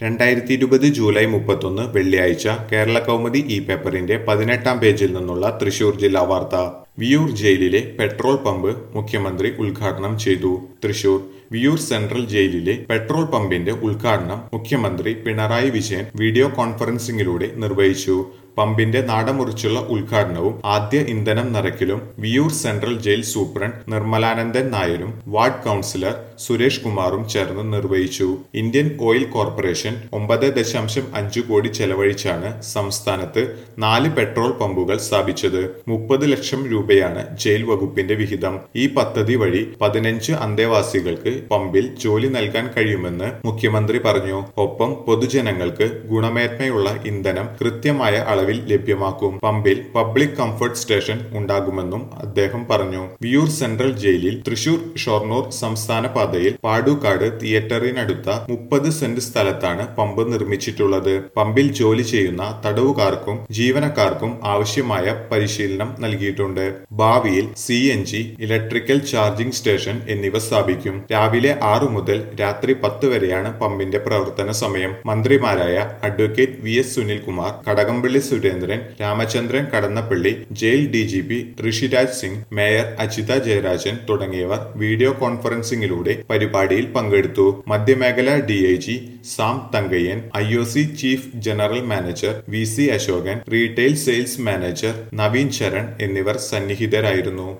രണ്ടായിരത്തി ഇരുപത് ജൂലൈ മുപ്പത്തൊന്ന് വെള്ളിയാഴ്ച കേരള കൗമുദി ഇ പേപ്പറിന്റെ പതിനെട്ടാം പേജിൽ നിന്നുള്ള തൃശൂർ ജില്ലാ വാർത്ത വിയൂർ ജയിലിലെ പെട്രോൾ പമ്പ് മുഖ്യമന്ത്രി ഉദ്ഘാടനം ചെയ്തു തൃശൂർ വിയൂർ സെൻട്രൽ ജയിലിലെ പെട്രോൾ പമ്പിന്റെ ഉദ്ഘാടനം മുഖ്യമന്ത്രി പിണറായി വിജയൻ വീഡിയോ കോൺഫറൻസിംഗിലൂടെ നിർവഹിച്ചു പമ്പിന്റെ നാടമുറിച്ചുള്ള ഉദ്ഘാടനവും ആദ്യ ഇന്ധനം നിറയ്ക്കലും Viyyur central jail superintendent Nirmalanandan നായരും വാർഡ് കൗൺസിലർ സുരേഷ് കുമാറും ചേർന്ന് നിർവഹിച്ചു ഇന്ത്യൻ ഓയിൽ കോർപ്പറേഷൻ ഒമ്പത് ദശാംശം അഞ്ച് കോടി ചെലവഴിച്ചാണ് സംസ്ഥാനത്ത് നാല് പെട്രോൾ പമ്പുകൾ സ്ഥാപിച്ചത് മുപ്പത് ലക്ഷം രൂപയാണ് ജയിൽ വകുപ്പിന്റെ വിഹിതം ഈ പദ്ധതി വഴി പതിനഞ്ച് അന്തേവാസികൾക്ക് പമ്പിൽ ജോലി നൽകാൻ കഴിയുമെന്ന് മുഖ്യമന്ത്രി പറഞ്ഞു ഒപ്പം പൊതുജനങ്ങൾക്ക് ഗുണമേന്മയുള്ള ഇന്ധനം കൃത്യമായ അളവിൽ ലഭ്യമാക്കും പമ്പിൽ പബ്ലിക് കംഫർട്ട് സ്റ്റേഷൻ ഉണ്ടാകുമെന്നും അദ്ദേഹം പറഞ്ഞു വിയൂർ സെൻട്രൽ ജയിലിൽ തൃശൂർ ഷൊർണൂർ സംസ്ഥാന പാതയിൽ പാടൂക്കാട് തിയേറ്ററിനടുത്ത മുപ്പത് സെന്റ് സ്ഥലത്താണ് പമ്പ് നിർമ്മിച്ചിട്ടുള്ളത് പമ്പിൽ ജോലി ചെയ്യുന്ന തടവുകാർക്കും ജീവനക്കാർക്കും ആവശ്യമായ പരിശീലനം നൽകിയിട്ടുണ്ട് ഭാവിയിൽ C N G electrical charging station എന്നിവ സ്ഥാപിക്കും രാവിലെ ആറു മുതൽ രാത്രി പത്ത് വരെയാണ് പമ്പിന്റെ പ്രവർത്തന സമയം മന്ത്രിമാരായ advocate V S Sunilkumar Kadakampally Surendran Ramachandran Kadannappally jail D G P Rishiraj Singh mayor Ajitha Jayarajan തുടങ്ങിയവർ വീഡിയോ കോൺഫറൻസിംഗിലൂടെ പരിപാടിയിൽ പങ്കെടുത്തു മധ്യമേഖല D I G Sam Thankayyan I O C chief general manager V C Ashokan retail sales manager Naveen Charan എന്നിവർ സന്നിഹിതരായിരുന്നു